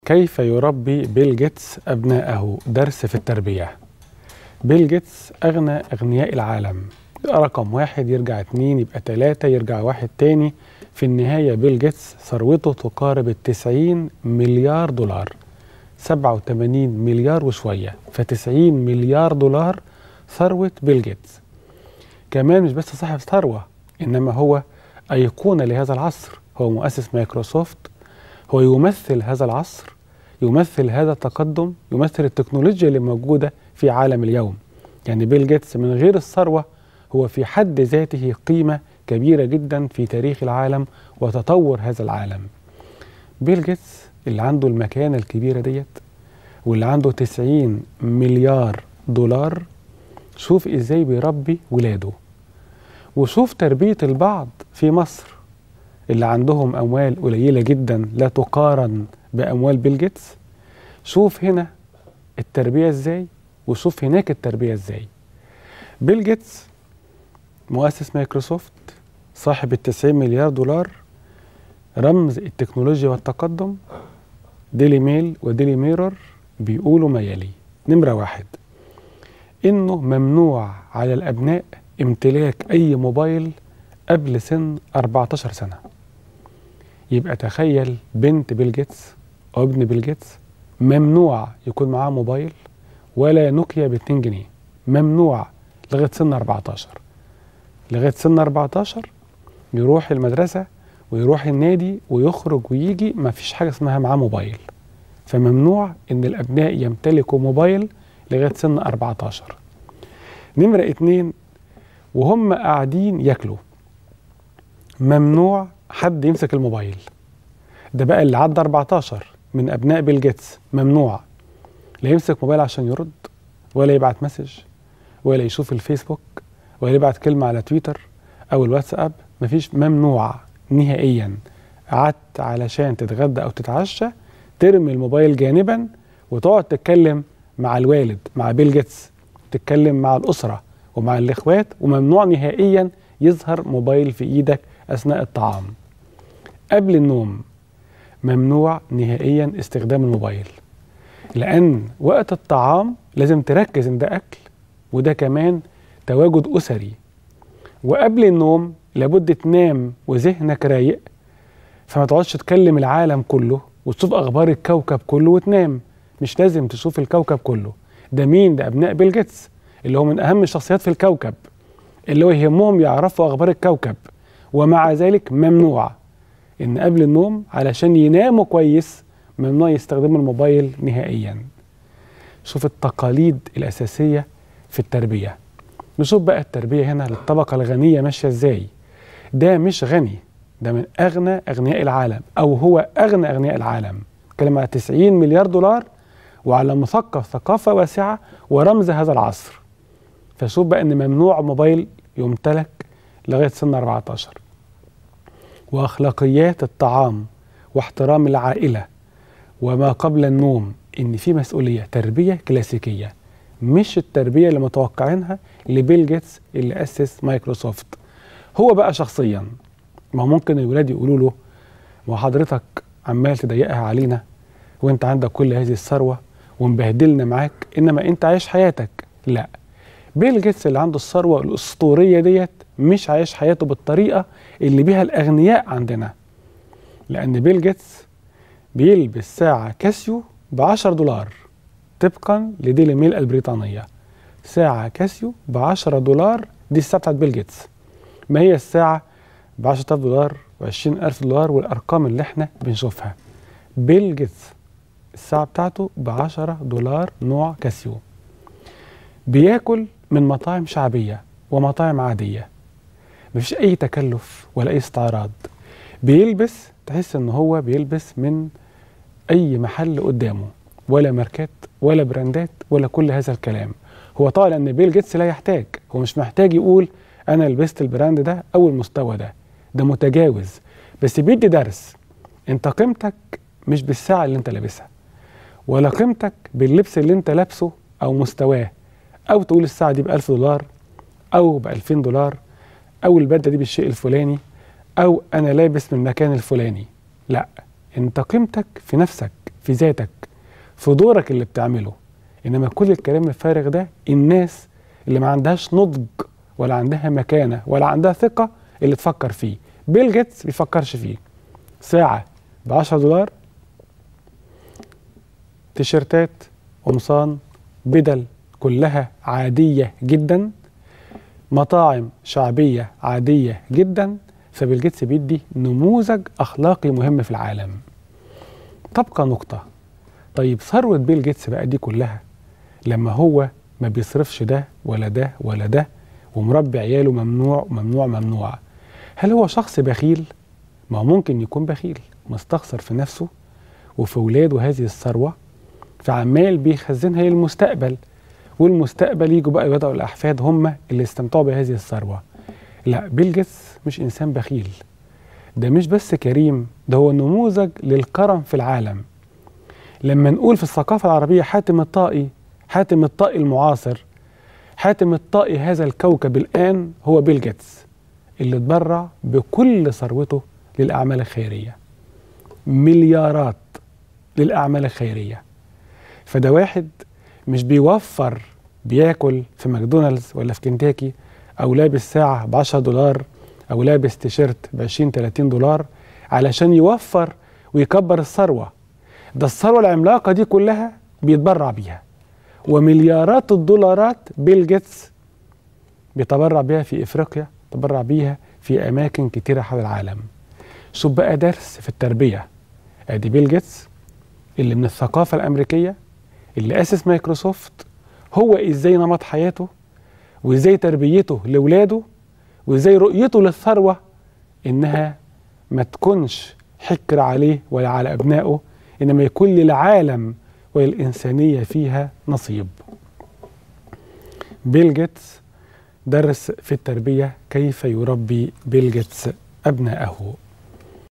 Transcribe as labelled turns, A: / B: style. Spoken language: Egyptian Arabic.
A: كيف يربي بيل جيتس أبنائه درس في التربية بيل جيتس أغنى أغنياء العالم رقم واحد يرجع اتنين يبقى تلاتة يرجع واحد تاني في النهاية بيل جيتس ثروته تقارب التسعين مليار دولار سبعة وتمانين مليار وشوية فتسعين مليار دولار ثروة بيل جيتس كمان مش بس صاحب ثروة إنما هو أيقونة لهذا العصر هو مؤسس مايكروسوفت هو يمثل هذا العصر يمثل هذا التقدم يمثل التكنولوجيا اللي موجودة في عالم اليوم يعني بيل جيتس من غير الثروة هو في حد ذاته قيمة كبيرة جدا في تاريخ العالم وتطور هذا العالم بيل جيتس اللي عنده المكانة الكبيرة ديت واللي عنده 90 مليار دولار شوف ازاي بيربي ولاده وشوف تربية البعض في مصر اللي عندهم أموال قليلة جدا لا تقارن بأموال بيل جيتس شوف هنا التربية ازاي وشوف هناك التربية ازاي بيل جيتس مؤسس مايكروسوفت صاحب التسعين مليار دولار رمز التكنولوجيا والتقدم ديلي ميل وديلي ميرور بيقولوا ما يلي نمرة واحد إنه ممنوع على الأبناء امتلاك أي موبايل قبل سن 14 سنة يبقى تخيل بنت بيل جيتس أو ابن بيل جيتس ممنوع يكون معاه موبايل ولا نوكيا ب 2 جنيه ممنوع لغاية سن 14 لغاية سن 14 يروح المدرسة ويروح النادي ويخرج ويجي ما فيش حاجة اسمها معاه موبايل فممنوع ان الابناء يمتلكوا موبايل لغاية سن 14 نمرة اتنين وهم قاعدين ياكلوا ممنوع حد يمسك الموبايل ده بقى اللي عدى 14 من ابناء بيل جيتس ممنوع لا يمسك موبايل عشان يرد ولا يبعت مسج ولا يشوف الفيسبوك ولا يبعت كلمة على تويتر او الواتساب مفيش ممنوع نهائيا قعدت علشان تتغدى او تتعشى ترمي الموبايل جانبا وتقعد تتكلم مع الوالد مع بيل جيتس تتكلم مع الاسره ومع الاخوات وممنوع نهائيا يظهر موبايل في ايدك اثناء الطعام قبل النوم ممنوع نهائيا استخدام الموبايل لان وقت الطعام لازم تركز ان ده اكل وده كمان تواجد اسري وقبل النوم لابد تنام وذهنك رايق فما تقعدش تكلم العالم كله وتشوف اخبار الكوكب كله وتنام مش لازم تشوف الكوكب كله ده مين ده ابناء بيل جيتس اللي هو من اهم الشخصيات في الكوكب اللي هو يهمهم يعرفوا اخبار الكوكب ومع ذلك ممنوع ان قبل النوم علشان يناموا كويس ممنوع يستخدموا الموبايل نهائيا شوف التقاليد الاساسيه في التربيه نشوف بقى التربيه هنا للطبقه الغنيه ماشيه ازاي ده مش غني ده من اغنى اغنياء العالم او هو اغنى اغنياء العالم كلمة على 90 مليار دولار وعلى مثقف ثقافه واسعه ورمز هذا العصر فشوف بقى ان ممنوع موبايل يمتلك لغايه سن 14 واخلاقيات الطعام واحترام العائله وما قبل النوم ان في مسؤوليه تربيه كلاسيكيه مش التربيه اللي متوقعينها لبيل جيتس اللي اسس مايكروسوفت هو بقى شخصيا ما هو ممكن الولاد يقولوا له ما حضرتك عمال تضيقها علينا وانت عندك كل هذه الثروه ومبهدلنا معاك انما انت عايش حياتك لا بيل جيتس اللي عنده الثروه الاسطوريه ديت مش عايش حياته بالطريقه اللي بيها الاغنياء عندنا لان بيل جيتس بيلبس ساعه كاسيو ب 10 دولار طبقا لديلي ميل البريطانيه ساعه كاسيو ب 10 دولار دي الساعه بتاعت بيل جيتس ما هي الساعه ب 10000 دولار و20000 دولار والارقام اللي احنا بنشوفها بيل جيتس الساعه بتاعته ب 10 دولار نوع كاسيو بياكل من مطاعم شعبيه ومطاعم عاديه مفيش اي تكلف ولا اي استعراض بيلبس تحس ان هو بيلبس من اي محل قدامه ولا ماركات ولا براندات ولا كل هذا الكلام هو طبعا لان بيل جيتس لا يحتاج هو مش محتاج يقول انا لبست البراند ده او المستوى ده ده متجاوز بس بيدي درس انت قيمتك مش بالساعه اللي انت لابسها ولا قيمتك باللبس اللي انت لابسه او مستواه او تقول الساعه دي ب 1000 دولار او ب 2000 دولار او البدله دي بالشيء الفلاني او انا لابس من المكان الفلاني لا انت قيمتك في نفسك في ذاتك في دورك اللي بتعمله انما كل الكلام الفارغ ده الناس اللي ما عندهاش نضج ولا عندها مكانه ولا عندها ثقه اللي تفكر فيه بيل جيتس بيفكرش فيه ساعه ب 10 دولار تيشيرتات قمصان بدل كلها عاديه جدا مطاعم شعبيه عاديه جدا فبيل جيتس بيدي نموذج اخلاقي مهم في العالم تبقى نقطه طيب ثروه بيل جيتس بقى دي كلها لما هو ما بيصرفش ده ولا ده ولا ده ومربي عياله ممنوع ممنوع ممنوع هل هو شخص بخيل؟ ما هو ممكن يكون بخيل مستخسر في نفسه وفي ولاده هذه الثروة فعمال بيخزنها للمستقبل والمستقبل يجوا بقى يودعوا الأحفاد هم اللي استمتعوا بهذه الثروة لا بيل جيتس مش إنسان بخيل ده مش بس كريم ده هو نموذج للكرم في العالم لما نقول في الثقافة العربية حاتم الطائي حاتم الطائي المعاصر حاتم الطائي هذا الكوكب الآن هو بيل جيتس اللي اتبرع بكل ثروته للأعمال الخيرية مليارات للأعمال الخيرية فده واحد مش بيوفر بياكل في ماكدونالدز ولا في كنتاكي أو لابس ساعة ب 10 دولار أو لابس تيشيرت ب 20 30 دولار علشان يوفر ويكبر الثروة ده الثروة العملاقة دي كلها بيتبرع بيها ومليارات الدولارات بيل جيتس بيتبرع بيها في افريقيا تبرع بيها في اماكن كتيره حول العالم شوف بقى درس في التربيه ادي بيل جيتس اللي من الثقافه الامريكيه اللي اسس مايكروسوفت هو ازاي نمط حياته وازاي تربيته لاولاده وازاي رؤيته للثروه انها ما تكونش حكر عليه ولا على ابنائه انما يكون للعالم وللإنسانية فيها نصيب بيل جيتس درس في التربية كيف يربي بيل جيتس أبنائه